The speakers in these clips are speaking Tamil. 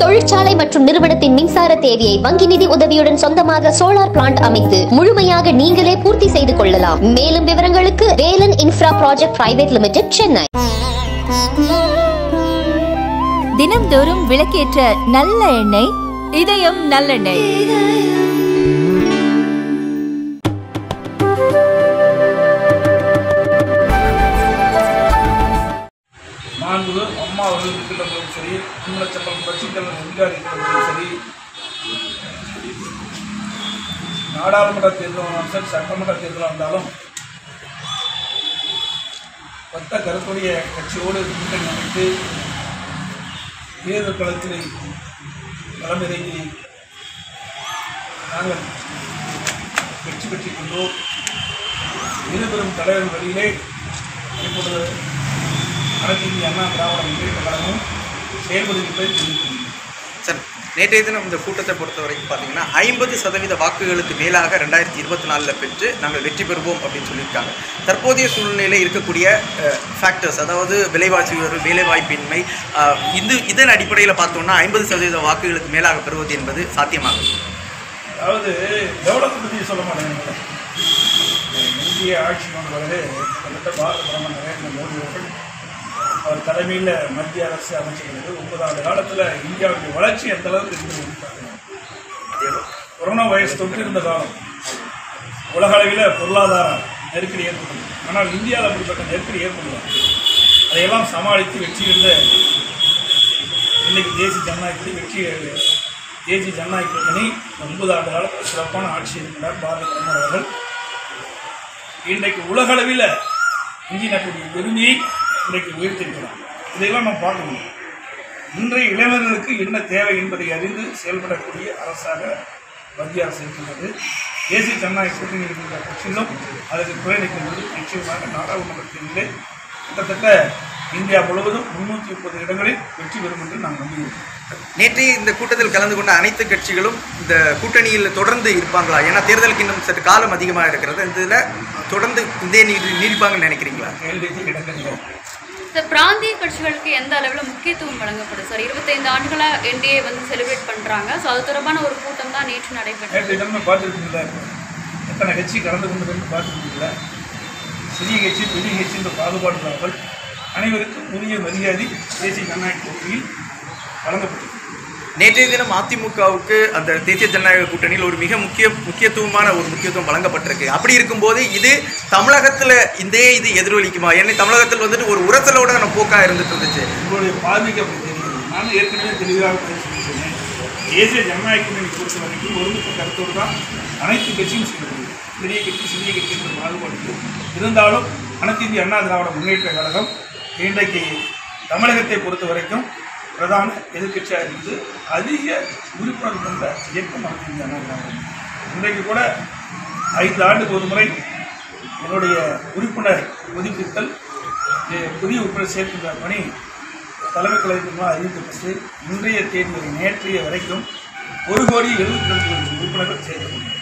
தொழிற்சாலை மற்றும் நிறுவனத்தின் மின்சார தேவையை வங்கி நிதி உதவியுடன் சொந்தமாக சோலார் பிளான்ட் அமைத்து முழுமையாக நீங்களே பூர்த்தி செய்து கொள்ளலாம் மேலும் விவரங்களுக்கு Velan infra project private limited Chennai தினம்தோறும் விளக்கேற்ற நல்ல எண்ணெய் இதயம் நல்லெண்ணெய் மாண்பு அம்மா அவர்கள் இருக்கின்ற போதும் சரி திருமணச்சம்பளம் பட்சித்தலைவர் எம்ஜிஆர் இருக்கிற போதும் சரி நாடாளுமன்ற தேர்தல் வந்தாலும் சரி சட்டமன்ற தேர்தல் வந்தாலும் ஒத்த கருத்துடைய கட்சியோடு கூட்டணி அமைத்து தேர்தல் களத்தில் களமிறங்கி நாங்கள் வெற்றி பெற்றுக் கொண்டோம் இருபெரும் தலைவர் வழியிலே இப்பொழுது அனைத்து இந்திய அண்ணா திராவிட முன்னேற்ற கழகமும் செயல்படுத்தி என்பதை தெரிவித்துள்ளேன் சார் நேற்றைய தினம் இந்த கூட்டத்தை பொறுத்த வரைக்கும் பார்த்தீங்கன்னா ஐம்பது சதவீத வாக்குகளுக்கு மேலாக ரெண்டாயிரத்தி இருபத்தி நாலில் பெற்று நாங்கள் வெற்றி பெறுவோம் அப்படின்னு சொல்லியிருக்காங்க தற்போதைய சூழ்நிலையில் இருக்கக்கூடிய ஃபேக்டர்ஸ் அதாவது விலைவாசி உயர்வு வேலைவாய்ப்பின்மை அஹ், இது இதன் அடிப்படையில் பார்த்தோம்னா ஐம்பது சதவீத வாக்குகளுக்கு மேலாக பெறுவது என்பது சாத்தியமாகும் அதாவது டெவலப்மெண்ட் பற்றி சொல்ல மாட்டேங்க இந்திய ஆட்சி வந்தவரே கிட்டத்தட்ட பாரத பிரதமர் நரேந்திர மோடி அவர்கள் அவர் தலைமையில் மத்திய அரசு அமைச்சிருக்கிறது முப்பது ஆண்டு காலத்தில் இந்தியாவுடைய வளர்ச்சி எந்த அளவுக்கு இருக்குது பாருங்க கொரோனா வைரஸ் தொற்று இருந்த காலம் உலக அளவில் பொருளாதார நெருக்கடி ஏற்பட்டது ஆனால் இந்தியாவில் அப்படிப்பட்ட நெருக்கடி ஏற்படல அதையெல்லாம் சமாளித்து வெற்றி இருந்த இன்னைக்கு தேசிய ஜனநாயகத்தில் வெற்றி தேசிய ஜனநாயக கூட்டணி ஒன்பது ஆண்டு காலத்தில் சிறப்பான ஆட்சி இருக்கிறார் பாரத பிரதமர் அவர்கள் இன்றைக்கு உலகளவில் இந்திய நாட்டுடைய பெருமையை இன்றைக்கு உயர்த்திருக்கிறார் இதையெல்லாம் நாம் பார்க்கணும் இன்றைய இளைஞர்களுக்கு என்ன தேவை என்பதை அறிந்து செயல்படக்கூடிய அரசாக மத்திய அரசு இருக்கின்றது தேசிய ஜனநாயக கூட்டணி இருக்கின்ற கட்சிகளும் அதற்கு துறை நிற்கின்றது நிச்சயமாக நாடாளுமன்றத்திலே கிட்டத்தட்ட இந்தியா முழுவதும் முன்னூற்றி முப்பது இடங்களில் வெற்றி பெறும் என்று நான் நம்புகிறேன் நேற்றைய இந்த கூட்டத்தில் கலந்து கொண்ட அனைத்து கட்சிகளும் இந்த கூட்டணியில் தொடர்ந்து இருப்பாங்களா ஏன்னா தேர்தலுக்கு இன்னும் சற்று காலம் அதிகமாக இருக்கிறது இந்த இதில் தொடர்ந்து இதே நீடி நீடிப்பாங்கன்னு நினைக்கிறீங்களா கேள்விக்கு இடங்கள் இந்த பிராந்திய கட்சிகளுக்கு எந்த அளவில் முக்கியத்துவம் வழங்கப்படுது சார் இருபத்தைந்து ஆண்டுகளாக என்டிஏ வந்து செலிப்ரேட் பண்ணுறாங்க ஸோ அது தொடர்பான ஒரு கூட்டம் தான் நேற்று நடைபெற்றது நேற்று தினமும் பார்த்துருக்கீங்களா எத்தனை கட்சி கலந்து கொண்டதுன்னு பார்த்துருக்கீங்களா சிறிய கட்சி பெரிய கட்சி என்ற பாகுபாடு இல்லாமல் அனைவருக்கும் உரிய மரியாதை தேசிய ஜனநாயக கூட்டணியில் வழங்கப்பட்டது நேற்றைய தினம் அதிமுகவுக்கு அந்த தேசிய ஜனநாயக கூட்டணியில் ஒரு மிக முக்கிய முக்கியத்துவமான ஒரு முக்கியத்துவம் வழங்கப்பட்டிருக்கு அப்படி இருக்கும்போது இது தமிழகத்தில் இதே இது எதிரொலிக்குமா ஏன்னா தமிழகத்தில் வந்துட்டு ஒரு உரசலோட நம்ம போக்காக இருந்துட்டு இருந்துச்சு உங்களுடைய பார்வைக்கு அப்படி தெரிகிறது நான் ஏற்கனவே தெளிவாக பேசி சொன்னேன் தேசிய ஜனநாயக கூட்டணி பொறுத்த வரைக்கும் ஒருமித்த கருத்தோடு தான் அனைத்து கட்சியும் செயல்படுது பெரிய கட்சி சிறிய கட்சி என்ற பாகுபாடு இல்லை. இருந்தாலும் அனைத்து இந்திய அண்ணா திராவிட முன்னேற்ற கழகம் இன்றைக்கு தமிழகத்தை பொறுத்த வரைக்கும் பிரதான எதிர்க்கட்சியாக இருக்குது அதிக உறுப்பினர் கொண்ட இயக்கம் அனைத்து இந்திய அண்ணா திராவிடம் இன்றைக்கு கூட ஐந்து ஆண்டுக்கு ஒரு முறை என்னுடைய உறுப்பினர் புதுப்பித்தல் எ- புதிய உறுப்பினர் சேர்க்கின்ற பணி தலைமை கழகத்தின் மூலம் அறிவிக்கப்பட்டு இன்றைய தேதி வரை நேற்றைய வரைக்கும் ஒரு கோடி எழுபத்தி ரெண்டு லட்சம் உறுப்பினர்கள் சேர்க்கப்பட்டனர்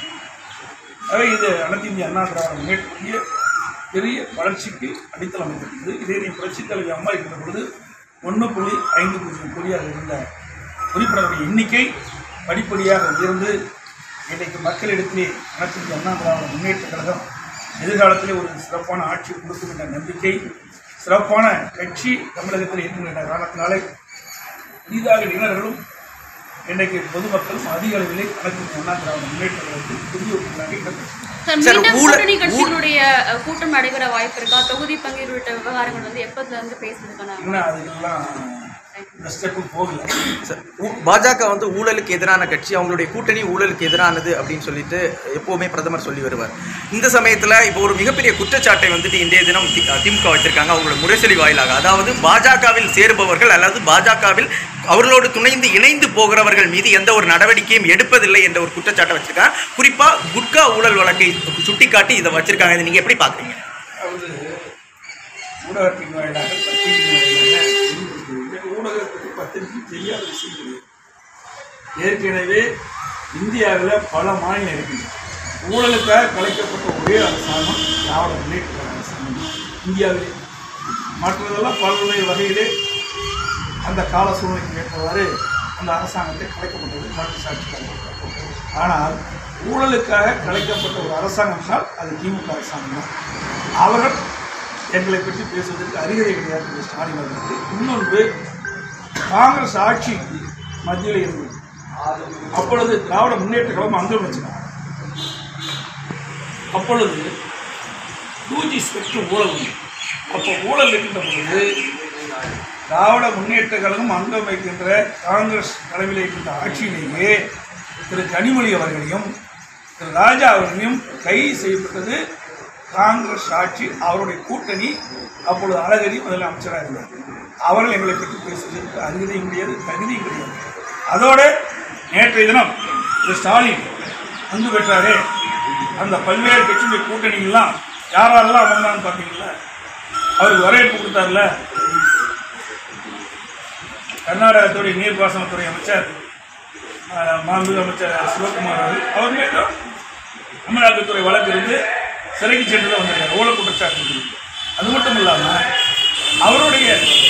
ஆகவே இது அனைத்து இந்திய அண்ணா திராவிட முன்னேற்றிய பெரிய வளர்ச்சிக்கு அடித்தளம் அமைத்திருக்கிறது இதே நீ புரட்சித் தலைவி அம்மா இருக்கின்ற பொழுது ஒன்று புள்ளி ஐந்து பூஜ்ஜியம் கோடியாக இருந்த உறுப்பினர்களுடைய எண்ணிக்கை படிப்படியாக உயர்ந்து இன்றைக்கு மக்களிடத்திலே அனைத்து இந்திய அண்ணா திராவிட முன்னேற்ற கழகம் எதிர்காலத்திலே ஒரு சிறப்பான ஆட்சி கொடுக்கும் என்ற நம்பிக்கை சிறப்பான கட்சி தமிழகத்தில் இருக்கின்ற காரணத்தினாலே புதிதாக இளைஞர்களும் இன்றைக்கு பொதுமக்களும் அதிக அளவிலே அனைத்து இந்திய அண்ணா திராவிட முன்னேற்ற கழகத்தில் புதிய உறுப்பினராக இடம்பெற்று சார் சார், மீண்டும் ஊழல்- கூட்டணி கட்சிகளுடைய அஹ், கூட்டம் நடைபெற வாய்ப்பு இருக்கா தொகுதி பங்கீடு உள்ளிட்ட விவகாரங்கள் வந்து எப்போதுல இருந்து பேசுறதுக்கான இன்னும் அதுக்கெல்லாம் இந்த ஸ்டெப்பு போகல சார், ஊ- பாஜக வந்து ஊழலுக்கு எதிரான கட்சி அவங்களுடைய கூட்டணி ஊழலுக்கு எதிரானது அப்படின்னு சொல்லிட்டு எப்போவுமே பிரதமர் சொல்லி வருவார் இந்த சமயத்தில் இப்போ ஒரு மிகப்பெரிய குற்றச்சாட்டை வந்துட்டு இன்றைய தினம் தி- திமுக வச்சிருக்காங்க அவங்களோட முரசொலி வாயிலாக அதாவது பாஜகவில் சேருபவர்கள் அல்லது பாஜகவில் அவர்களோடு துணைந்து இணைந்து போகிறவர்கள் மீது எந்த ஒரு நடவடிக்கையும் எடுப்பதில்லை என்ற ஒரு குற்றச்சாட்டை வச்சிருக்காங்க குறிப்பாக குட்கா ஊழல் வழக்கை சுட்டிக்காட்டி இதை வச்சிருக்காங்க இதை நீங்கள் எப்படி பார்க்குறீங்க அதாவது ஊடகத்தின் வாயிலாக பத்திரிகை வாயிலாக வெளிப்படுத்துவது. ஊடகத்துக்கு பத்திரிகை தெரியாத விஷயம் கிடையாது ஏற்கனவே இந்தியாவில் பல மாநிலம் இருக்குது ஊழலுக்காக கலைக்கப்பட்ட ஒரே அரசாங்கம் திராவிட முன்னேற்ற கழக அரசாங்கம் தான். இந்தியாவிலே மற்றதெல்லாம் பல்வேறு வகையிலே அந்த கால சூழ்நிலைக்கு ஏற்றவாறு அந்த அரசாங்கத்தை கலைக்கப்பட்டது மாற்று சாட்சி ஆனால் ஊழலுக்காக கலைக்கப்பட்ட ஒரு அரசாங்கம்னால் அது திமுக அரசாங்கம் தான் அவர்கள் எங்களை பற்றி பேசுவதற்கு அருகதை கிடையாது திரு ஸ்டாலின் அவர்களுக்கு இன்னொன்று காங்கிரஸ் ஆட்சி மத்தியில் இருந்தது அப்பொழுது திராவிட முன்னேற்ற கழகம் அங்கம் வச்சினார் அப்பொழுது டூ ஜி ஸ்பெக்ட்ரம் ஊழல் உண்டு அப்போ ஊழல் இருக்கின்ற பொழுது திராவிட முன்னேற்ற கழகம் அங்கம் வைக்கின்ற காங்கிரஸ் தலைமையில் இருக்கின்ற ஆட்சியிலேயே திரு கனிமொழி அவர்களையும் திரு ராஜா அவர்களையும் கைது செய்யப்பட்டது காங்கிரஸ் ஆட்சி அவருடைய கூட்டணி அப்பொழுது அழகரி முதல் அமைச்சராக இருந்தார் அவர்கள் எங்களை பற்றி பேசுவதற்கு அருகதையும் கிடையாது தகுதியும் கிடையாது அதோடு நேற்றைய தினம் திரு ஸ்டாலின் பங்கு பெற்றாரே அந்த பல்வேறு கட்சியுடைய கூட்டணிகள்லாம் யார் யாரெல்லாம் அமர்ந்தான்னு பார்த்தீங்களா அவருக்கு வரவேற்பு கொடுத்தார்ல கர்நாடகத்துடைய நீர்ப்பாசனத்துறை அமைச்சர் அஹ், மாண்புமிகு அமைச்சர் சிவகுமார் அவர்கள் அவர் மீண்டும் அமலாக்கத்துறை வழக்கு இருந்து சிறைக்கு சென்று தான் வந்திருக்காரு ஊழல் குற்றச்சாட்டு இருக்குது. அது மட்டும் இல்லாமல் அவருடைய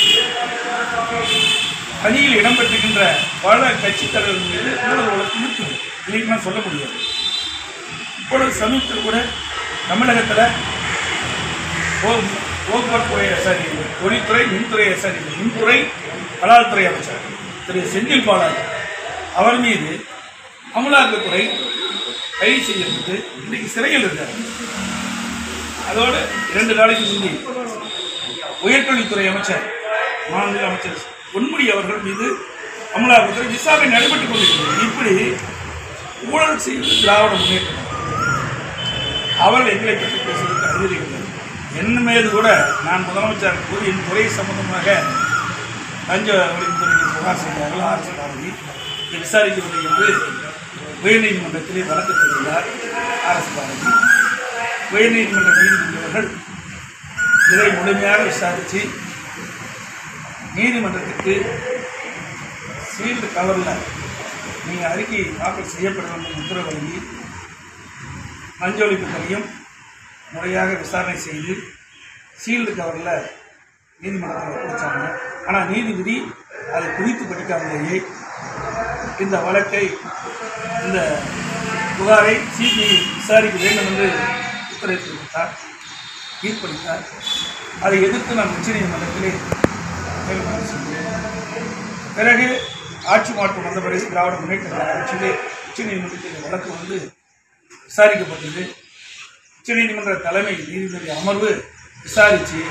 பணியில் இடம்பெற்றிருக்கின்ற பல கட்சித் தலைவர்கள் மீது ஊழல் வழக்கு இருக்குது இல்லைன்னு நான் சொல்ல முடியாது இப்பொழுது சமீபத்தில் கூட தமிழகத்தில் போ- போக்குவரத்துறை சாரி தொழில்துறை மின்துறை சாரி மின்துறை கலால்துறை அமைச்சர் திரு செந்தில் பாலாஜி அவர் மீது அமலாக்கத்துறை கைது செய்யப்பட்டு இன்றைக்கு சிறையில் இருக்கார் அதோடு இரண்டு நாளைக்கு முந்தி உயர்கல்வித்துறை அமைச்சர் மாநில அமைச்சர் பொன்முடி அவர்கள் மீது அமலாக்கத்துறை விசாரணை நடைபெற்றுக் கொண்டிருக்கிறது இப்படி ஊழல் செய்வது திராவிட முன்னேற்றம் அவர்கள் எங்களை பற்றி பேசுவதற்கு அறிவுறுகிறது என் மீது கூட நான் முதலமைச்சர் கூறி என் துறை சம்பந்தமாக லஞ்ச ஒழிப்புத்துறைக்கு புகார் செய்தார்கள் ஆர்எஸ் பாரதி இதை விசாரிக்கவில்லை என்று உயர்நீதிமன்றத்திலே வழக்கு தொடர்ந்தார் ஆர்எஸ் பாரதி உயர்நீதிமன்ற நீதிபதி அவர்கள் இதை முழுமையாக விசாரித்து நீதிமன்றத்திற்கு சீல்டு கவரில் நீங்கள் அறிக்கை தாக்கல் செய்யப்பட வேண்டும் உத்தரவு வழங்கி லஞ்ச ஒழிப்புத்துறையும் முறையாக விசாரணை செய்து சீல்டு கவரில் நீதிமன்றத்தில் ஒப்படைச்சாங்க ஆனால் நீதிபதி அதை குறித்து படிக்காமலேயே இந்த வழக்கை இந்த புகாரை சிபிஐ விசாரிக்க வேண்டும் என்று உத்தரவிட்டிருந்தார் தீர்ப்பளித்தார் அதை எதிர்த்து நான் உச்சநீதிமன்றத்திலே மேல்முறை செய்தேன் பிறகு ஆட்சி மாற்றம் வந்த பிறகு திராவிட முன்னேற்ற கழக ஆட்சியிலே உச்சநீதிமன்றத்தில் இந்த வழக்கு வந்து விசாரிக்கப்பட்டது உச்சநீதிமன்ற தலைமை நீதிபதி அமர்வு விசாரித்து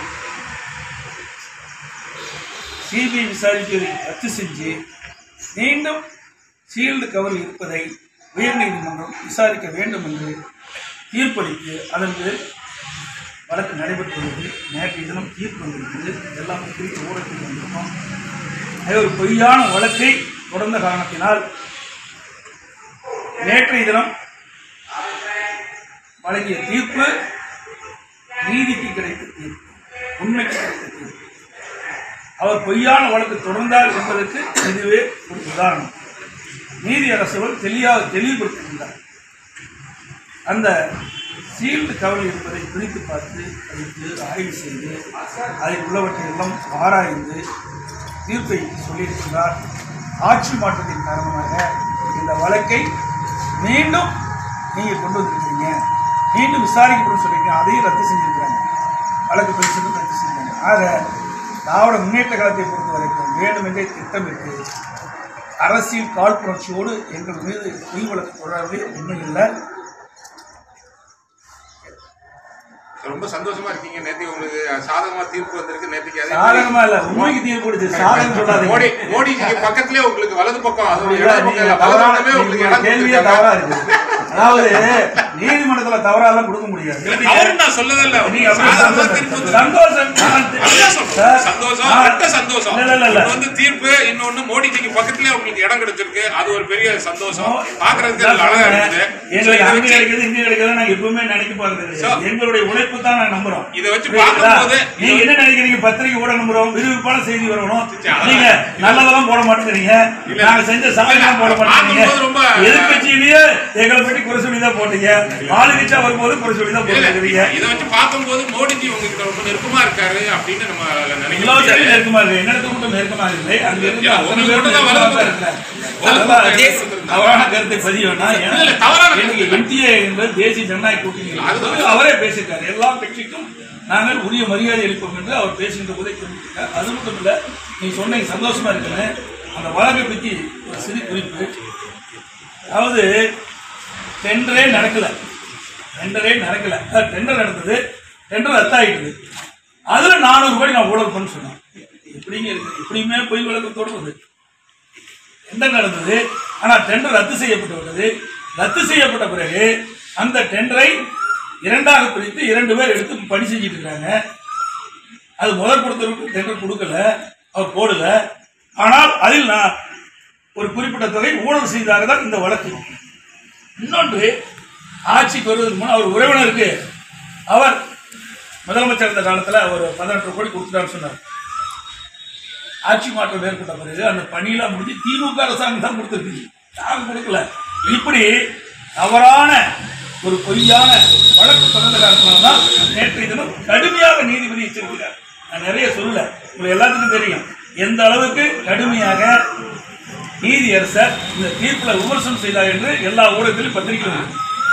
சிபிஐ விசாரிப்பதை ரத்து செஞ்சு மீண்டும் சீல்டு கவரில் இருப்பதை உயர்நீதிமன்றம் விசாரிக்க வேண்டும் என்று தீர்ப்பளித்து அதன் பேர் வழக்கு நடைபெற்றுள்ளது நேற்றைய தினம் தீர்ப்பு வந்திருக்கிறது இதெல்லாம் குறித்து ஊடகத்தில் வந்திருக்கோம் அது ஒரு பொய்யான வழக்கை தொடர்ந்த காரணத்தினால் நேற்றைய தினம் வழங்கிய தீர்ப்பு நீதிக்கு கிடைத்த தீர்ப்பு உண்மைக்கு கிடைத்த தீர்ப்பு அவர் பொய்யான வழக்கு தொடர்ந்தார் என்பதற்கு இதுவே ஒரு உதாரணம் நீதி அரசர்கள் தெளிவாக தெளிவுபடுத்துகின்றார் அந்த சீல்டு கவலை இருப்பதை பிரித்து பார்த்து படித்து ஆய்வு செய்து அதில் உள்ளவற்றை எல்லாம் ஆராய்ந்து தீர்ப்பை சொல்லியிருக்கிறார் ஆட்சி மாற்றத்தின் காரணமாக இந்த வழக்கை மீண்டும் நீங்கள் கொண்டு வந்திருக்கீங்க மீண்டும் விசாரிக்கப்படும் சொல்லியிருக்கீங்க அதையும் ரத்து செஞ்சிருக்காங்க வழக்கு பரிசுக்கும் ரத்து செஞ்சாங்க ஆக திராவிட முன்னேற்ற கழகத்தை பொறுத்த வரைக்கும் வேண்டுமென்றே திட்டமிட்டு அரசியல் காழ்ப்புணர்ச்சியோடு எங்கள் மீது பொய் வழக்கு தொடரவே உண்மை இல்லை ரொம்ப சந்தோஷமா இருக்கீங்க நேத்து உங்களுக்கு சாதகமா தீர்ப்பு வந்திருக்கு நேத்துக்கு அதே சாதகமா இல்ல உண்மைக்கு தீர்ப்பு கொடுத்து சாதகம் சொல்லாதீங்க மோடி மோடிஜிக்கு பக்கத்திலே உங்களுக்கு வலது பக்கம் அதோட இல்ல, இடது பக்கம் நீங்க இல்ல, வலது தவறான- பக்கமே உங்களுக்கு நீங்க இடம் கேள்வியே கொடுத்திருக்காங்க. தவறா இருக்கு அதாவது நீதிமன்றத்துல தவறாலாம் கொடுக்க முடியாது தவறுன்னு நான் சொல்லவே இல்ல. நீங்க அப்படி சாதாரணமா சந்தோஷம் தீர்ப்பு வந்து- சந்தோஷம் நான் அதுதான் சொல்றேன். சார், சந்தோஷம் நான்- ரெட்ட சந்தோஷம் இல்ல, இல்ல, இல்ல. ஒண்ணு வந்து தீர்ப்பு இன்னொன்னு மோடிஜிக்கு பக்கத்திலே உங்களுக்கு இடம் கிடைச்சிருக்கு அது ஒரு பெரிய சந்தோஷம் பாக்குறதுக்கு அது அழகா இருக்குது எங்களுக்கு இதை அங்க வச்சு- கிடைக்குது இங்க கிடைக்குது நாங்க எப்பவுமே நினைக்க போறது So- கிடையாது. எங்களுடைய உழைப்பு தான் நான் நம்புறோம் இதை வச்சு புரியுதுங்களா? பார்க்கும்போது நீங்க என்ன நினைக்கிறீங்க பத்திரிகை ஊடகம் நம்புறோம் விறுவிறுப்பான செய்தி வரணும் சரி, அதான். நீங்க நல்லதெல்லாம் போட மாட்டேங்கிறீங்க இல்ல. நாங்க செஞ்ச சாதனை போட இல்ல, மாட்டேங்கிறீங்க பார்க்கும்போது ரொம்ப- எதிர்கட்சியிலேயே எங்களை பற்றி குறை சொல்லி தான் போட்டீங்க ஆளுங்கட்சா வரும்போது குறை சொல்லி தான் இல்ல, போட்டுருக்கீங்க இதை வச்சு பார்க்கும்போது மோடிஜி உங்ககிட்ட ரொம்ப நெருக்கமா இருக்காரு அப்படின்னு நம்ம எல்லா நினைக்கிறோம் சைடும் நெருக்கமா இருக்கு என்னிடத்து மட்டும் நெருக்கமா இல்லை அங்க இருந்து இல்ல, அத்தனை உங்களுக்கு பேரும் மட்டும் தான் நெருக்கமா தான் வளர்ந்து- இருக்கிறாங்க. வளர்ந்து அதனால தேச- தவறான கருத்தை பதிவுனா இல்ல, இல்ல, தவறான எனக்கு கருத்து என்டிஏ என்பது தேசிய ஜனநாயக கூட்டணி அதுதான். அது அவரே பேசியிருக்காரு எல்லா கட்சிக்கும் நாங்கள் உரிய மரியாதை அளிப்போம் என்று அவர் பேசுகின்ற போதே தெரிவித்தார் அது மட்டும் இல்ல நீங்க சொன்னீங்க சந்தோஷமா இருக்கிறேன் அந்த வழக்கை பற்றி ஒரு சிறு குறிப்பு அதாவது டெண்டரே நடக்கல டெண்டரே நடக்கல அதாவது டெண்டர் நடந்தது டெண்டர் ரத்தாயிடுது அதுல நானூறு கோடி நான் ஊழல் பண்ண சொன்னேன் எப்படிங்க இருக்கு எப்படியுமே பொய் வழக்கத்தோடு வருது டெண்டர் நடந்தது ஆனா டெண்டர் ரத்து செய்யப்பட்டு விட்டது ரத்து செய்யப்பட்ட பிறகு அந்த டெண்டரை இரண்டாக பிரித்து இரண்டு பேர் எடுத்து பணி செஞ்சுட்டு இருக்காங்க அது முதல் கொடுத்தவருக்கு டெண்டர் கொடுக்கல அவர் போடல ஆனால் அதில் நான் ஒரு குறிப்பிட்ட தொகை ஊழல் செய்தாக தான் இந்த வழக்கு இன்னொன்று ஆட்சிக்கு வருவதற்கு முன் அவர் உறவினருக்கு அவர் முதலமைச்சர் இருந்த காலத்தில் ஒரு பதினெட்டு கோடி கொடுத்துட்டாருன்னு சொன்னார் ஆட்சி மாற்றம் ஏற்பட்ட பிறகு அந்த பணியெல்லாம் முடிஞ்சு திமுக அரசாங்கம் தான் கொடுத்துருக்கு நாங்க கொடுக்கல இப்படி தவறான ஒரு பொய்யான வழக்கு தொடர்ந்த காரணத்தினால தான் நேற்றைய தினம் கடுமையாக நீதிபதி எச்சரிக்கிறார் நான் நிறைய சொல்லல உங்களுக்கு எல்லாத்துக்கும் தெரியும் எந்த அளவுக்கு கடுமையாக நீதியரசர் இந்த தீர்ப்புல விமர்சனம் செய்தார் என்று எல்லா ஊடகத்திலும் பத்திரிகை வருது.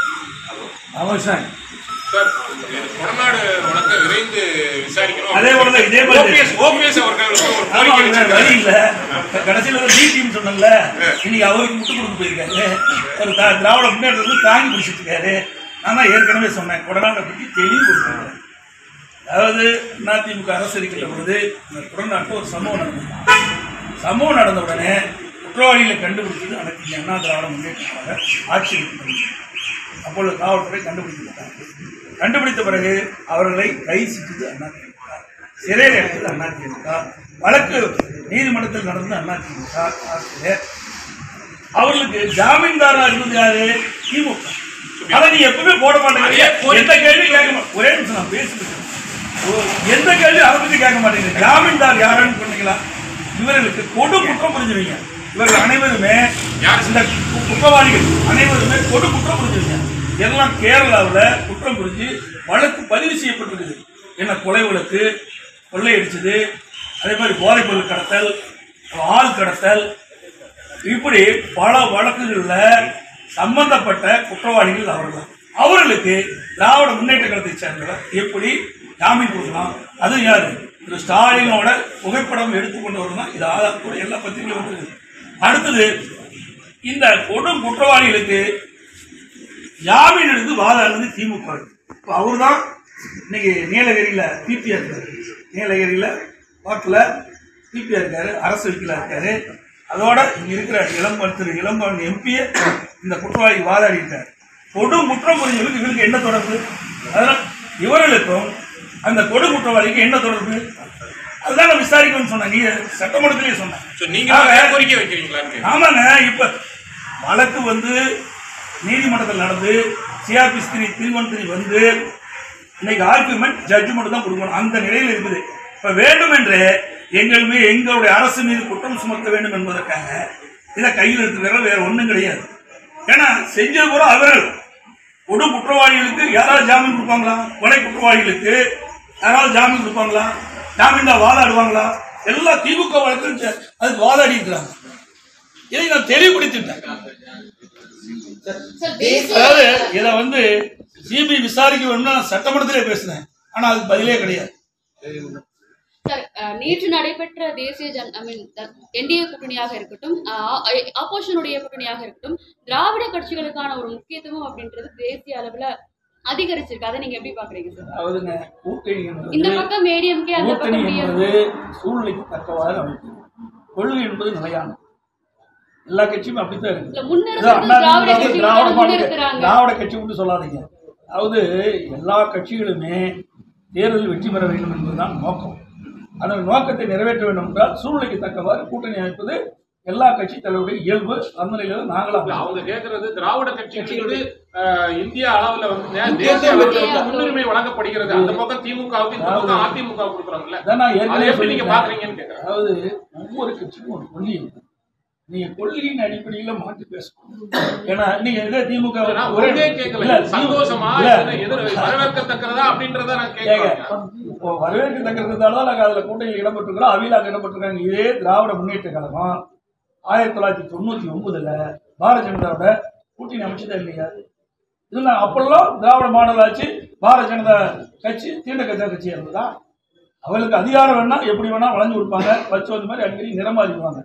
அவசியம் சார் இது கொடநாடு வழக்கை விரைந்து விசாரிக்கணும் அதே போல தான் இதே மாதிரி ஓபிஎஸ் ஓபிஎஸ் அவர்களுக்கு ஒரு ஆமா, கோரிக்கை வேற வழி வச்சிருக்காரு இல்ல கடைசியில வந்து பி டீம் சொன்னல இன்னைக்கு அவருக்கு முட்டு கொடுத்து போயிருக்காரு ஒரு தா- திராவிட முன்னேற்றம் வந்து தாங்கி பிடிச்சிட்டு இருக்காரு நான் தான் ஏற்கனவே சொன்னேன் கொடநாட்டை பற்றி தெளிவு கொடுத்தாங்க அதாவது அதிமுக அரசு இருக்கின்ற பொழுது இந்த கொடநாட்டில் ஒரு சம்பவம் நடந்தது சம்பவம் நடந்த உடனே குற்றவாளிகளை கண்டுபிடிச்சது அனைத்து அண்ணா திராவிட முன்னேற்றமாக ஆட்சி இருக்கின்றது அப்பொழுது காவல்துறை கண்டுபிடித்துவிட்டாங்க கண்டுபிடித்த பிறகு அவர்களை கை சிட்டது அதிமுக சிறையில் எடுத்தது அதிமுக வழக்கு நீதிமன்றத்தில் நடந்தது அதிமுக ஆட்சியில் அவர்களுக்கு ஜாமீன்தாரா இருந்தது யாரு திமுக அதை நீ எப்பவுமே போட மாட்டேங்கிறீங்க அதே கோரிக்கை- எந்த கேள்வி கேட்க மாட்டேன் ஒரே நிமிஷம் நான் பேசிட்டு எந்த கேள்வி அதை பத்தி கேட்க மாட்டேங்கிறீங்க ஜாமீன்தார் யாருன்னு சொன்னீங்களா இவர்களுக்கு கொடு குற்றம் புரிஞ்சுவீங்க இவர்கள் அனைவருமே யார் இந்த கு- குற்றவாளிகள் அனைவருமே கொடு குற்றம் புரிஞ்சுவீங்க எல்லாம் கேரளாவில் குற்றம் புரிஞ்சு வழக்கு பதிவு செய்யப்பட்டிருக்குது என்ன கொலை வழக்கு கொள்ளையடிச்சது அதே மாதிரி போதைப் பொருள் கடத்தல் ஆள் கடத்தல் இப்படி பல வழக்குகளில் சம்பந்தப்பட்ட குற்றவாளிகள் அவர்கள் அவர்களுக்கு திராவிட முன்னேற்ற கழகத்தை சேர்ந்தவர் எப்படி ஜாமீன் கொடுக்கலாம் அது யாரு திரு ஸ்டாலினோட புகைப்படம் எடுத்துக்கொண்டு வரணும் இது ஆதாரத்தோட எல்லா பத்திரிகையும் வந்தது அடுத்தது இந்த கொடும் குற்றவாளிகளுக்கு ஜாமீன் எடுத்து வாதாடுறது திமுக இப்போ அவர் தான் இன்னைக்கு நீலகிரியில் பிபிஆர் இருக்காரு நீலகிரியில் வாக்கில் பிபிஆர் இருக்காரு அரசு வக்கீலா இருக்காரு அதோட இங்க இருக்கிற இளம்பன் திரு இளம்பன் எம்பியை இந்த குற்றவாளி வாதாடி இருக்காரு கொடும் குற்றம் புரிஞ்சவர்களுக்கு இவருக்கு என்ன தொடர்பு அதனால் இவர்களுக்கும் அந்த கொடு குற்றவாளிக்கு என்ன தொடர்பு அதுதான் நான் விசாரிக்கணும்னு சொன்னேன் நீ சட்டமன்றத்திலேயே So, சொன்னேன் நீங்க ஆக, தான் கோரிக்கை வைக்கிறீங்களான்னு ஆமாங்க இப்ப வழக்கு வந்து நீதிமன்றத்தில் நடந்து CrPC three three one three வந்து இன்னைக்கு ஆர்குமெண்ட் ஜட்ஜ்மெண்ட் தான் கொடுக்கணும் அந்த நிலையில் இருக்குது இப்ப வேண்டுமென்றே எங்கள் மீது எங்களுடைய அரசு மீது குற்றம் சுமத்த வேண்டும் என்பதற்காக இதை கையில் எடுத்துக்கிற வேற ஒண்ணும் கிடையாது ஏன்னா செஞ்சது பூரா அவர்கள் கொடு குற்றவாளிகளுக்கு யாராவது ஜாமீன் கொடுப்பாங்களா கொலை குற்றவாளிகளுக்கு யாராவது ஜாமீன் கொடுப்பாங்களா ஜாமீன் தான் வாதாடுவாங்களா எல்லா திமுக வழக்கும் ச- அதுக்கு வாதாடி இருக்கிறாங்க இதை நான் தெளிவுபடுத்திட்டேன் அதாவது இதை வந்து சிபிஐ விசாரிக்க வேணும்னா நான் சட்டமன்றத்திலே பேசினேன் ஆனா அதுக்கு பதிலே கிடையாது சார் அஹ், நேற்று நடைபெற்ற தேசிய ஜன் ஐ மீன் என்டிஏ கூட்டணியாக இருக்கட்டும் ஆப்போசிஷனுடைய கூட்டணியாக இருக்கட்டும் திராவிட கட்சிகளுக்கான ஒரு முக்கியத்துவம் அப்படின்றது தேசிய அளவுல அதிகரிச்சிருக்கு அதை நீங்க எப்படி பாக்குறீங்க சார் அதாவதுங்க கூட்டணி இந்த என்பது பக்கம் ஏடிஎம்கே அந்த கூட்டணி பக்கம் என்பது டிஎம்கே சூழ்நிலைக்கு தக்கவாறு அமைப்பு கொள்கை என்பது நிலையானது எல்லா கட்சியும் அப்படித்தான் இருக்கு இல்ல, முன்ன ஏதோ இருக்கிறது அண்ணா திராவிட திமுக கட்சிகள் திராவிட தான் மாநில முன்னிறுத்துறாங்க. திராவிட கட்சி மட்டும் சொல்லாதீங்க அதாவது எல்லா கட்சிகளுமே தேர்தலில் வெற்றி பெற வேண்டும் என்பதுதான் நோக்கம் அந்த நோக்கத்தை நிறைவேற்ற வேண்டும் என்றால் சூழ்நிலைக்கு தக்கவாறு கூட்டணி அமைப்பது எல்லா கட்சி தலைவருடைய இயல்பு அந்த நிலையில இல்ல, நாங்களும் அவங்க கேக்குறது திராவிட கட்சிகளுக்கு அஹ், இந்திய அளவுல வந்து நே- தேசிய அளவுல வந்து முன்னுரிமை வழங்கப்படுகிறது அந்த பக்கம் திமுகவுக்கு இந்த பக்கம் அதிமுக கொடுக்குறாங்கல்ல அதான் நான் அதை ஏற்கனவே எப்படி நீங்க சொல்லிட்டேன். பாக்குறீங்கன்னு கேக்குறேன் அதாவது ஒவ்வொரு கட்சிக்கும் ஒரு கொள்கை இருக்கு நீங்க கொள்கையின் அடிப்படையில மாற்றி பேசணும் ஏன்னா நீங்க எதோ திமுக நான் ஒரே- ஒன்றே கேட்கல இல்ல, திமுக சந்தோஷமா இல்ல, இல்ல எதிர் வரவேற்கத்தக்கதா அப்படின்றத நான் ஏங்க, கேட்கிறேன் இப்போ வரவேற்கத்தக்கிறதுனால தான் நாங்கள் அதில் கூட்டணியில் இடம்பெற்றிருக்கிறோம் அவையில் அங்கே இடம்பெற்றிருக்காங்க இதே திராவிட முன்னேற்ற கழகம் ஆயிரத்தி தொள்ளாயிரத்தி தொண்ணூற்றி ஒன்பதுல பாரதிய ஜனதாவோட கூட்டணி அமைச்சதா இல்லையா இதெல்லாம் அப்பெல்லாம் திராவிட மாடல் ஆச்சு பாரதிய ஜனதா கட்சி தீண்ட கட்சி கட்சியாக இருந்ததா அவளுக்கு அதிகாரம் வேணா எப்படி வேணா வளைஞ்சு கொடுப்பாங்க வச்சு வந்த மாதிரி அடிக்கடி நிறமாறிடுவாங்க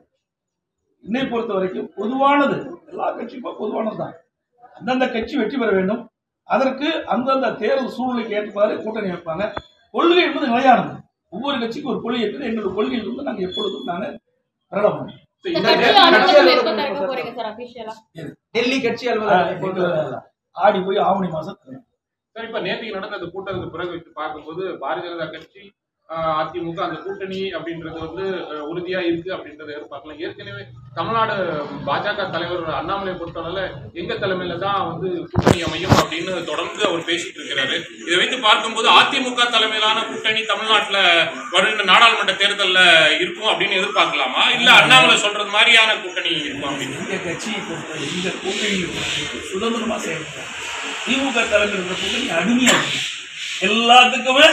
என்னை பொறுத்த வரைக்கும் பொதுவானது எல்லா கட்சிக்கும் பொதுவானது தான் அந்தந்த கட்சி வெற்றி பெற வேண்டும் அதற்கு அந்தந்த தேர்தல் சூழ்நிலைக்கு ஏற்றவாறு கூட்டணி வைப்பாங்க கொள்கை என்பது நிலையானது ஒவ்வொரு கட்சிக்கும் ஒரு கொள்கை இருக்குது எங்களோட கொள்கையில் இருந்து நாங்கள் எப்பொழுதும் நாங்கள் பிரகடனம் இந்த இந்த கட்சி நேரத்துல அலுவலகம் எப்ப திறக்க போறீங்க சார் அபிஷியலா டெல்லி கட்சி அலுவலகம் ஆடி போய் ஆவணி மாசம் தரணும். சரி இப்ப நேற்றுக்கு நடந்த அந்த கூட்டத்துக்கு பிறகு வச்சு பார்க்கும்போது பாரதிய ஜனதா கட்சி ஆஹ், அதிமுக அந்த கூட்டணி அப்படின்றது வந்து அஹ், உறுதியா இருக்கு அப்படின்றத எதிர்பார்க்கலாம் ஏற்கனவே தமிழ்நாடு பாஜக தலைவர் அண்ணாமலை பொறுத்தவரை எங்க தலைமையில தான் வந்து கூட்டணி அமையும் அப்படின்னு தொடர்ந்து அவர் பேசிட்டு இருக்கிறாரு இதை வைத்து பார்க்கும்போது அதிமுக தலைமையிலான கூட்டணி தமிழ்நாட்டுல வருகின்ற நாடாளுமன்ற தேர்தல்ல இருக்கும் அப்படின்னு எதிர்பார்க்கலாமா இல்ல அண்ணாமலை சொல்றது மாதிரியான கூட்டணி இருக்கும் அப்படின்னு இந்த கட்சியை பொறுத்த இந்த கூட்டணி சுதந்திரமா செயல்படும் திமுக தலைமையில் இருக்கிற கூட்டணி அடிமையா இருக்கு எல்லாத்துக்குமே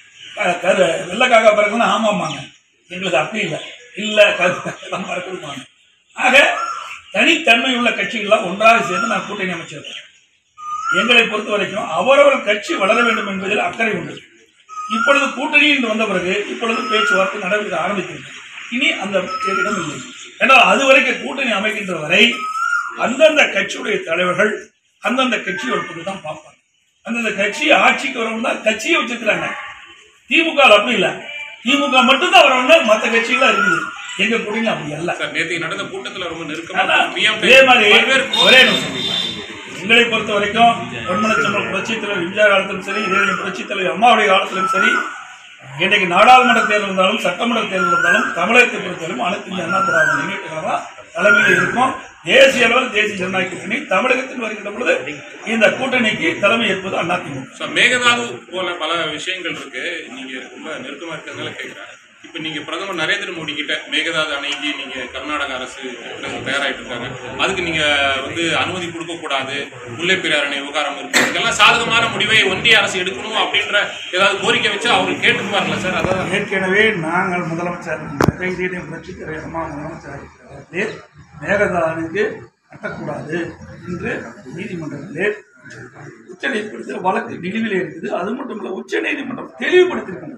க- கரு வெள்ளக்காக்கா பிறகுன்னு ஆமாம்மாங்க எங்களுக்கு அப்படி இல்லை இல்லை கரு மறக்கணுமாங்க ஆக தனித்தன்மை உள்ள கட்சிகள்லாம் ஒன்றாக சேர்ந்து நான் கூட்டணி அமைச்சிருக்கேன் எங்களை பொறுத்த வரைக்கும் அவரவர் கட்சி வளர வேண்டும் என்பதில் அக்கறை உண்டு இப்பொழுது கூட்டணி என்று வந்த பிறகு இப்பொழுது பேச்சுவார்த்தை நடவடிக்கை ஆரம்பித்திருக்கு இனி அந்த இடம் இல்லை ஏன்னால் அது வரைக்கும் கூட்டணி அமைக்கின்ற வரை அந்தந்த கட்சியுடைய தலைவர்கள் அந்தந்த கட்சியோட பற்றி தான் பார்ப்பாங்க அந்தந்த கட்சி ஆட்சிக்கு வரணும் தான் கட்சியை வச்சிருக்கிறாங்க திமுக ல அப்படி இல்லை திமுக மட்டும்தான் வரணும் மற்ற கட்சிகளாம் இருக்குது எங்க கூட்டணி அப்படி அல்ல சார் நேற்று நடந்த கூட்டத்துல ரொம்ப நெருக்கமா ஆனா, பிஎம் இதே மாதிரி பல்வேறு ஒரே நிமிஷம் எங்களை பொறுத்த வரைக்கும் பொன்மனச்சம்பல் புரட்சித் தலைவர் எம்ஜிஆர் காலத்திலும் சரி இதே புரட்சித் தலைவர் அம்மாவுடைய காலத்திலும் சரி இன்றைக்கு நாடாளுமன்ற தேர்தல் இருந்தாலும் சட்டமன்ற தேர்தல் இருந்தாலும் தமிழகத்தை பொறுத்தவரைக்கும் அனைத்து இந்திய அண்ணா திராவிட முன்னேற்ற கழகம் தலைமையில் இருக்கும் தேசிய அளவில் தேசிய ஜனநாயக கூட்டணி தமிழகத்தில் வருகின்ற பொழுது இந்த கூட்டணிக்கு தலைமை ஏற்பது அதிமுக சார் மேகதாது போல பல விஷயங்கள் இருக்கு நீங்க ரொம்ப நெருக்கமா இருக்கிறதுனால கேட்கிறேன் இப்ப நீங்க பிரதமர் நரேந்திர மோடி கிட்ட மேகதாது அணைக்கு நீங்க கர்நாடக அரசு கட்டுறதுக்கு தயாராயிட்டு இருக்காங்க அதுக்கு நீங்க வந்து அனுமதி கொடுக்க கூடாது முல்லை பெரியார் அணை விவகாரம் இருக்கு இதெல்லாம் சாதகமான முடிவை ஒன்றிய அரசு எடுக்கணும் அப்படின்ற ஏதாவது கோரிக்கை வச்சு அவரு கேட்டுக்குவார்ல சார் அதான் ஏற்கனவே நாங்கள் முதலமைச்சர் கைதியை புரட்சி தலைவர் அம்மா முதலமைச்சர் இருக்கிறதே மேகதானுக்கு கட்டக்கூடாது என்று நீதிமன்றத்திலே உச்ச நீதிமன்றத்தில் வழக்கு நிலுவையில் இருக்குது அது மட்டும் இல்லை உச்ச நீதிமன்றம் தெளிவுபடுத்தியிருக்காங்க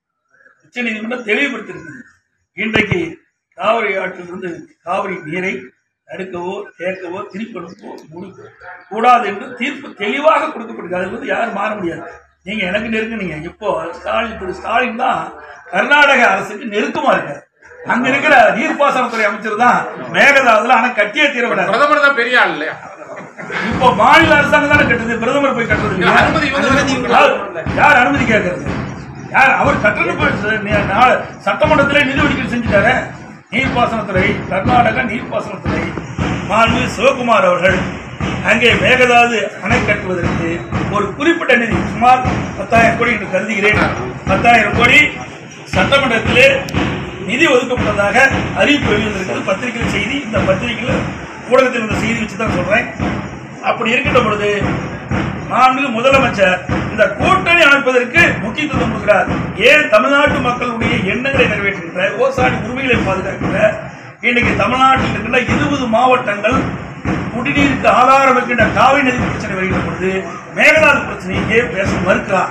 உச்ச நீதிமன்றம் தெளிவுபடுத்தியிருக்குது இன்றைக்கு காவிரி ஆற்றிலிருந்து காவிரி நீரை தடுக்கவோ தேக்கவோ திருப்பி அனுப்பவோ முடிக்கவோ கூடாது என்று தீர்ப்பு தெளிவாக கொடுக்கப்பட்டிருக்கு அதுல இருந்து யாரும் மாற முடியாது நீங்க எனக்கு நெருங்குனீங்க இப்போ ஸ்டாலின் திரு ஸ்டாலின் தான் கர்நாடக அரசுக்கு நெருக்கமா இருக்காரு அங்க இருக்கிற நீர்ப்பாசனத்துறை அமைச்சர் தான் மேகதாதுல ஆனா கட்டியே தீரவிடாது பிரதமர் தான் பெரிய ஆள் இல்லையா இப்போ மாநில அரசாங்கம் தானே கட்டுது பிரதமர் போய் கட்டுறது இல்லையா? அனுமதி இவங்க தானே கொடுக்கணும். யார் யார் அனுமதி கேட்கறது யார் அவர் கட்டணம் போய் ச- நி- நா- சட்டமன்றத்திலே நிதி ஒதுக்கீடு செஞ்சுட்டாரு நீர்ப்பாசனத்துறை கர்நாடக நீர்ப்பாசனத்துறை மாண்பு சிவகுமார் அவர்கள் அங்கே மேகதாது அணை கட்டுவதற்கு ஒரு குறிப்பிட்ட நிதி சுமார் பத்தாயிரம் கோடி என்று கருதுகிறேன் பத்தாயிரம் கோடி சட்டமன்றத்திலே நிதி ஒதுக்கப்பட்டதாக அறிவிப்பு வெளிவந்திருக்கிறது பத்திரிகையில் செய்தி இந்த பத்திரிகையில் ஊடகத்தில் இந்த செய்தி வச்சு தான் சொல்றேன் அப்படி இருக்கின்ற பொழுது மாண்புமிகு முதலமைச்சர் இந்த கூட்டணி அமைப்பதற்கு முக்கியத்துவம் கொடுக்கிறார் ஏன் தமிழ்நாட்டு மக்களுடைய எண்ணங்களை நிறைவேற்றுகின்ற விவசாய உரிமைகளை பாதுகாக்கின்ற இன்னைக்கு தமிழ்நாட்டில் இருக்கின்ற இருபது மாவட்டங்கள் குடிநீருக்கு ஆதாரம் இருக்கின்ற காவிரி நதி பிரச்சனை வருகின்ற பொழுது மேகதாது பிரச்சனையை ஏன் பேச மறுக்கிறார்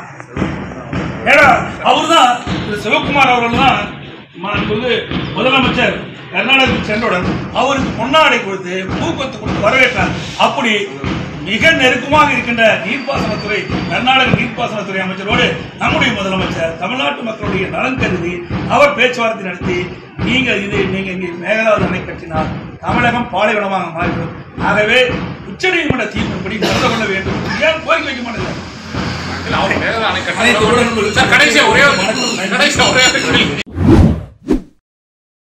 ஏன்னா அவர்தான் திரு சிவகுமார் அவர்கள் தான் மாண்புமிகு முதலமைச்சர் கர்நாடகத்துக்கு சென்றவுடன் அவருக்கு பொன்னாடை கொடுத்து பூக்கொத்து கொடுத்து வரவேற்றார் அப்படி மிக நெருக்கமாக இருக்கின்ற நீர்ப்பாசனத்துறை கர்நாடக நீர்ப்பாசனத்துறை அமைச்சரோடு நம்முடைய முதலமைச்சர் தமிழ்நாட்டு மக்களுடைய நலன் கருதி அவர் பேச்சுவார்த்தை நடத்தி நீங்கள் இது நீங்க இங்கே மேகதாது அணை கட்டினால் தமிழகம் பாலைவனமாக மாறிவிடும் ஆகவே உச்சநீதிமன்ற தீர்ப்பின்படி நடந்து கொள்ள வேண்டும் ஏன் கோரிக்கை வைக்க மாட்டேங்கிறார் இல்ல, அவர் மேகதாது அணை கட்டணும் சார் கடைசியா ஒரே ஒரு கடைசியா ஒரே ஒரு கேள்வி.